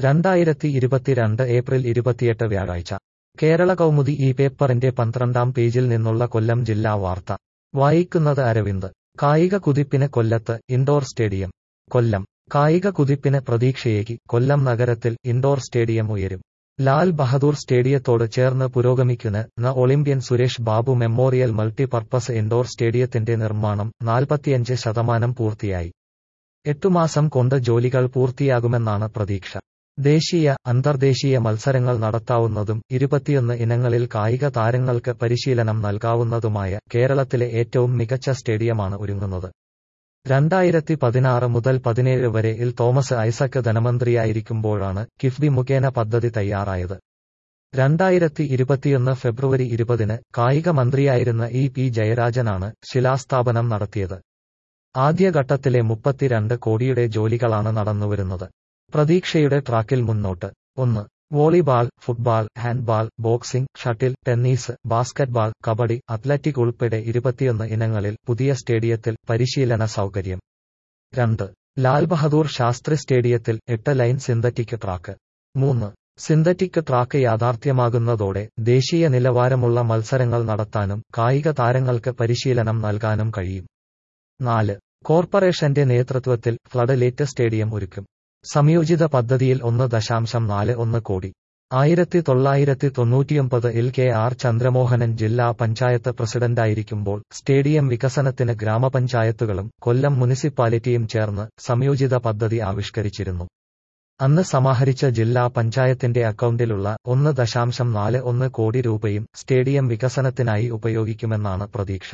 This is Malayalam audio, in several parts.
രണ്ടായിരത്തി ഇരുപത്തിരണ്ട് ഏപ്രിൽ ഇരുപത്തിയെട്ട് വ്യാഴാഴ്ച കേരള കൗമുദി ഈ പേപ്പറിന്റെ പന്ത്രണ്ടാം പേജിൽ നിന്നുള്ള കൊല്ലം ജില്ലാ വാർത്ത വായിക്കുന്നത് അരവിന്ദ് കായിക കുതിപ്പിന് കൊല്ലത്ത് ഇൻഡോർ സ്റ്റേഡിയം കൊല്ലം കായിക കുതിപ്പിന് പ്രതീക്ഷയേകി കൊല്ലം നഗരത്തിൽ ഇൻഡോർ സ്റ്റേഡിയം ഉയരും ലാൽ ബഹദൂർ സ്റ്റേഡിയത്തോട് ചേർന്ന് പുരോഗമിക്കുന്ന ന Olympian Suresh Babu memorial multipurpose indoor സ്റ്റേഡിയത്തിന്റെ നിർമ്മാണം നാൽപ്പത്തിയഞ്ച് ശതമാനം പൂർത്തിയായി എട്ടുമാസം കൊണ്ട് ജോലികൾ പൂർത്തിയാകുമെന്നാണ് പ്രതീക്ഷ ദേശീയ അന്തർദേശീയ മത്സരങ്ങൾ നടത്താവുന്നതും ഇരുപത്തിയൊന്ന് ഇനങ്ങളിൽ കായിക താരങ്ങൾക്ക് പരിശീലനം നൽകാവുന്നതുമായ കേരളത്തിലെ ഏറ്റവും മികച്ച സ്റ്റേഡിയമാണ് ഒരുങ്ങുന്നത് രണ്ടായിരത്തി പതിനാറ് മുതൽ പതിനേഴ് വരെ ഇൽ തോമസ് ഐസക് ധനമന്ത്രിയായിരിക്കുമ്പോഴാണ് കിഫ്ബി മുഖേന പദ്ധതി തയ്യാറായത് രണ്ടായിരത്തി ഇരുപത്തിയൊന്ന് ഫെബ്രുവരി ഇരുപതിന് കായിക മന്ത്രിയായിരുന്ന ഇ പി ജയരാജനാണ് ശിലാസ്ഥാപനം നടത്തിയത് ആദ്യഘട്ടത്തിലെ മുപ്പത്തിരണ്ട് കോടിയുടെ ജോലികളാണ് നടന്നുവരുന്നത് പ്രതീക്ഷയുടെ ട്രാക്കിൽ മുന്നോട്ട് ഒന്ന് volleyball football handball boxing shuttle tennis basketball kabaddi athletic ഉൾപ്പെടെ ഇരുപത്തിയൊന്ന് ഇനങ്ങളിൽ പുതിയ സ്റ്റേഡിയത്തിൽ പരിശീലന സൗകര്യം രണ്ട് ലാൽ ബഹദൂർ ശാസ്ത്രി സ്റ്റേഡിയത്തിൽ എട്ട് ലൈൻ സിന്തറ്റിക് ട്രാക്ക് മൂന്ന് സിന്തറ്റിക് ട്രാക്ക് യാഥാർത്ഥ്യമാകുന്നതോടെ ദേശീയ നിലവാരമുള്ള മത്സരങ്ങൾ നടത്താനും കായിക താരങ്ങൾക്ക് പരിശീലനം നൽകാനും കഴിയും നാല് കോർപ്പറേഷന്റെ നേതൃത്വത്തിൽ ഫ്ലഡ് ലേറ്റ് സ്റ്റേഡിയം ഒരുക്കും സംയോജിത പദ്ധതിയിൽ ഒന്ന് ദശാംശം നാല് ഒന്ന് കോടി ആയിരത്തി തൊള്ളായിരത്തി തൊണ്ണൂറ്റിയൊമ്പത് ഇൽ കെ ആർ ചന്ദ്രമോഹനൻ ജില്ലാ പഞ്ചായത്ത് പ്രസിഡന്റായിരിക്കുമ്പോൾ സ്റ്റേഡിയം വികസനത്തിന് ഗ്രാമപഞ്ചായത്തുകളും കൊല്ലം മുനിസിപ്പാലിറ്റിയും ചേർന്ന് സംയോജിത പദ്ധതി ആവിഷ്കരിച്ചിരുന്നു അന്ന് സമാഹരിച്ച ജില്ലാ പഞ്ചായത്തിന്റെ അക്കൗണ്ടിലുള്ള ഒന്ന് ദശാംശം നാല് ഒന്ന് കോടി രൂപയും സ്റ്റേഡിയം വികസനത്തിനായി ഉപയോഗിക്കുമെന്നാണ് പ്രതീക്ഷ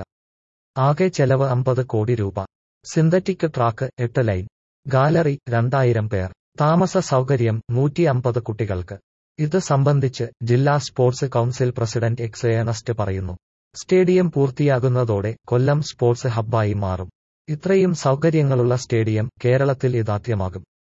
ആകെ ചെലവ് അമ്പത് കോടി രൂപ സിന്തറ്റിക് ട്രാക്ക് എട്ട് ലൈൻ ഗാലറി രണ്ടായിരം പേർ താമസ സൗകര്യം നൂറ്റി അമ്പത് കുട്ടികൾക്ക് ഇത് സംബന്ധിച്ച് ജില്ലാ sports council president X Ernest പറയുന്നു സ്റ്റേഡിയം പൂർത്തിയാകുന്നതോടെ കൊല്ലം സ്പോർട്സ് ഹബ്ബായി മാറും ഇത്രയും സൗകര്യങ്ങളുള്ള സ്റ്റേഡിയം കേരളത്തിൽ ഇതാദ്യമാകും